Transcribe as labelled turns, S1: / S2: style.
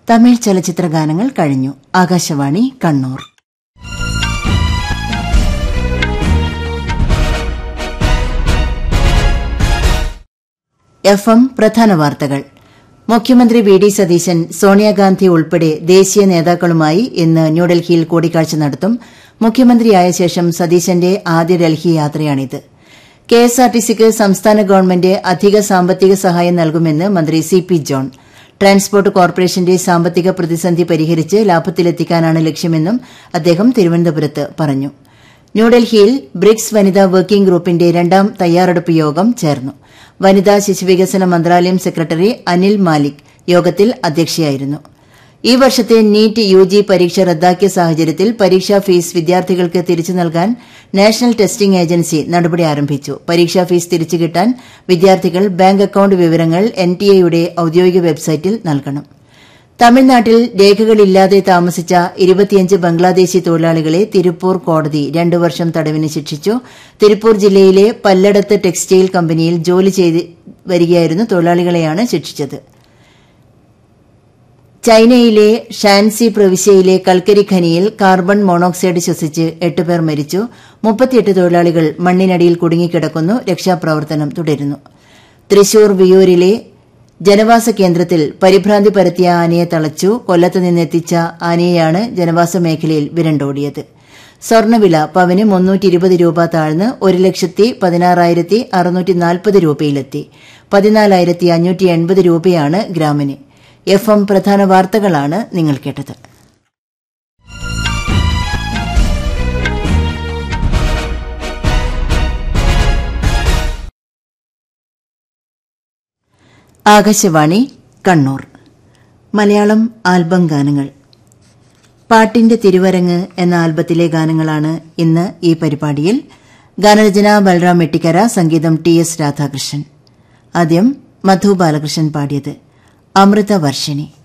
S1: തമിഴ് ചലച്ചിത്ര ഗാനങ്ങൾ കഴിഞ്ഞു ആകാശവാണി കണ്ണൂർ എഫ് എം പ്രധാന വാർത്തകൾ മുഖ്യമന്ത്രി വി ഡി സതീശൻ സോണിയാഗാന്ധി ഉൾപ്പെടെ ദേശീയ നേതാക്കളുമായി ഇന്ന് ന്യൂഡൽഹിയിൽ കൂടിക്കാഴ്ച നടത്തും മുഖ്യമന്ത്രിയായ ശേഷം സതീശന്റെ ആദ്യ ഡൽഹി യാത്രയാണിത് കെഎസ്ആർടിസിക്ക് സംസ്ഥാന ഗവൺമെന്റ് അധിക സാമ്പത്തിക സഹായം നൽകുമെന്ന് മന്ത്രി സി പി ജോൺ ട്രാൻസ്പോർട്ട് കോർപ്പറേഷന്റെ സാമ്പത്തിക പ്രതിസന്ധി പരിഹരിച്ച് ലാഭത്തിലെത്തിക്കാനാണ് ലക്ഷ്യമെന്നും അദ്ദേഹം തിരുവനന്തപുരത്ത് പറഞ്ഞു ന്യൂഡൽഹിയിൽ ബ്രിക്സ് വനിതാ വർക്കിംഗ് ഗ്രൂപ്പിന്റെ രണ്ടാം തയ്യാറെടുപ്പ് യോഗം ചേർന്നു വനിതാ ശിശുവികസന മന്ത്രാലയം സെക്രട്ടറി അനിൽ മാലിക് യോഗത്തിൽ അധ്യക്ഷയായിരുന്നു ഈ വർഷത്തെ നീറ്റ് യുജി പരീക്ഷ റദ്ദാക്കിയ സാഹചര്യത്തിൽ പരീക്ഷാ ഫീസ് വിദ്യാർത്ഥികൾക്ക് തിരിച്ചു നൽകാൻ നാഷണൽ ടെസ്റ്റിംഗ് ഏജൻസി നടപടി ആരംഭിച്ചു പരീക്ഷാ ഫീസ് തിരിച്ചു കിട്ടാൻ വിദ്യാർത്ഥികൾ ബാങ്ക് അക്കൌണ്ട് വിവരങ്ങൾ എൻടിഎയുടെ ഔദ്യോഗിക വെബ്സൈറ്റിൽ നൽകണം തമിഴ്നാട്ടിൽ രേഖകളില്ലാതെ താമസിച്ച ഇരുപത്തിയഞ്ച് ബംഗ്ലാദേശി തൊഴിലാളികളെ തിരുപ്പൂർ കോടതി രണ്ടു വർഷം തടവിന് ശിക്ഷിച്ചു തിരുപ്പൂർ ജില്ലയിലെ പല്ലടത്ത് ടെക്സ്റ്റൈൽ കമ്പനിയിൽ ജോലി ചെയ്ത് വരികയായിരുന്ന തൊഴിലാളികളെയാണ് ശിക്ഷിച്ചത് ചൈനയിലെ ഷാൻസി പ്രവിശ്യയിലെ കൽക്കരി ഖനിയിൽ കാർബൺ മോണോക്സൈഡ് ശ്വസിച്ച് എട്ട് പേർ മരിച്ചു മുപ്പത്തിയെട്ട് തൊഴിലാളികൾ മണ്ണിനടിയിൽ കുടുങ്ങിക്കിടക്കുന്നു രക്ഷാപ്രവർത്തനം തുടരുന്നു തൃശൂർ വിയൂരിലെ ജനവാസ കേന്ദ്രത്തിൽ പരിഭ്രാന്തി പരത്തിയ ആനയെ തളച്ചു കൊല്ലത്ത് നിന്നെത്തിച്ച ആനയെയാണ് ജനവാസ മേഖലയിൽ വിരണ്ടോടിയത് സ്വർണ്ണവില പവന് മുന്നൂറ്റി ഇരുപത് രൂപ താഴ്ന്ന് ഒരു ലക്ഷത്തി പതിനാറായിരത്തി അറുന്നൂറ്റി നാൽപ്പത് രൂപയിലെത്തി പതിനാലായിരത്തി അഞ്ഞൂറ്റി എൺപത് രൂപയാണ് ഗ്രാമിന് എഫ് എം പ്രധാന വാർത്തകളാണ് നിങ്ങൾ കേട്ടത് ആകാശവാണി കണ്ണൂർ മലയാളം ആൽബം ഗാനങ്ങൾ പാട്ടിന്റെ തിരുവരങ്ങ് എന്ന ആൽബത്തിലെ ഗാനങ്ങളാണ് ഇന്ന് ഈ പരിപാടിയിൽ ഗാനരചന ബൽറാം മെട്ടിക്കര സംഗീതം ടി എസ് രാധാകൃഷ്ണൻ ആദ്യം മധു ബാലകൃഷ്ണൻ പാടിയത് അമൃത വർഷിണി